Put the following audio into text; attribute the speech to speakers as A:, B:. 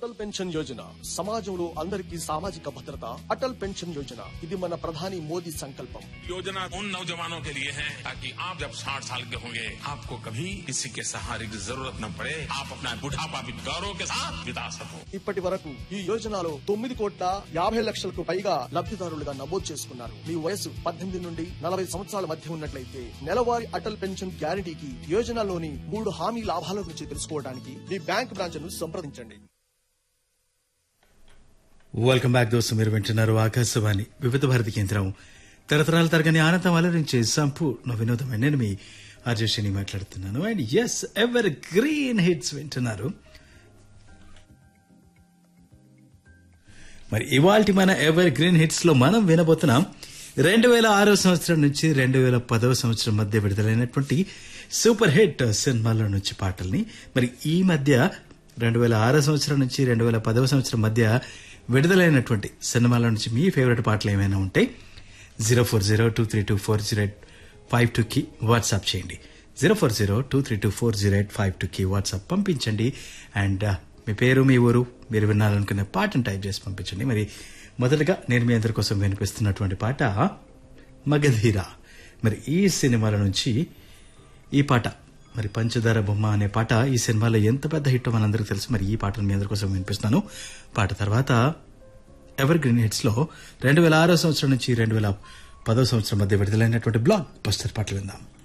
A: Atal pension Yojana సమాజంలో అందరికీ సామాజిక భద్రత అటల్ పెన్షన్ యోజన ఇది మన ప్రధాని మోదీ సంకల్పం
B: योजना उन नौजवानों के लिए है ताकि आप जब साठ साल के होंगे आपको कभी किसी के सहारे की जरूरत न पड़े आप अपना बुढ़ापा भी गौरव के साथ बिता सको
A: ఇప్పటి వరకు ఈ యోజనలో తొమ్మిది కోట్ల యాభై లక్షలకు పైగా లబ్ధిదారులుగా నమోదు చేసుకున్నారు మీ వయసు పద్దెనిమిది నుండి నలభై సంవత్సరాల మధ్య ఉన్నట్లయితే నెలవారీ అటల్ పెన్షన్ గ్యారంటీకి యోజనలోని మూడు హామీ లాభాల గురించి తెలుసుకోవడానికి మీ బ్యాంక్ బ్రాంచ్ ను సంప్రదించండి
C: వెల్కమ్ బ్యాక్ దోస్తు మీరు వింటున్నారు ఆకాశవాణి వివిధ భారతి కేంద్రం తరతరాల తరగని ఆనందం అలరించే సంపూర్ణ వినోదమైన నేను మీ అర్జుషిని మాట్లాడుతున్నాను and S evergreen hits వింటున్నారు మరి ఇవాల్టి మన ఎవర్ గ్రీన్ హిట్స్ లో మనం వినబోతున్నాం రెండు వేల ఆరో సంవత్సరం నుంచి రెండు వేల పదవ సంవత్సరం మధ్య విడుదలైనటువంటి సూపర్ హిట్ సినిమాల నుంచి పాటల్ని మరి ఈ మధ్య రెండు వేల ఆరో సంవత్సరం నుంచి రెండు వేల పదవ సంవత్సరం మధ్య విడుదలైనటువంటి సినిమాల నుంచి మీ ఫేవరెట్ పాటలు ఏమైనా ఉంటే zero four zero two three two four zero eight five టూకి వాట్సాప్ చేయండి zero four zero two three two four zero eight five టూకి వాట్సాప్ పంపించండి అండ్ మీ పేరు మీ ఊరు మీరు వినాలనుకునే పాటను టైప్ చేసి పంపించండి మరి మొదటగా నేను మీ అందరి కోసం వినిపిస్తున్నటువంటి పాట మగధీర మరి ఈ సినిమాల నుంచి ఈ పాట మరి పంచదార బొమ్మ అనే పాట ఈ సినిమాలో ఎంత పెద్ద హిట్ మనందరికీ తెలుసు మరి ఈ పాటను మీ అందరి కోసం వినిపిస్తున్నాను పాట తర్వాత ఎవర్ గ్రీన్ హిట్స్ లో రెండు వేల ఆరో సంవత్సరం నుంచి రెండు వేల పదో సంవత్సరం మధ్య విడుదలైనటువంటి బ్లాక్ బస్టర్ పాటలు విందాం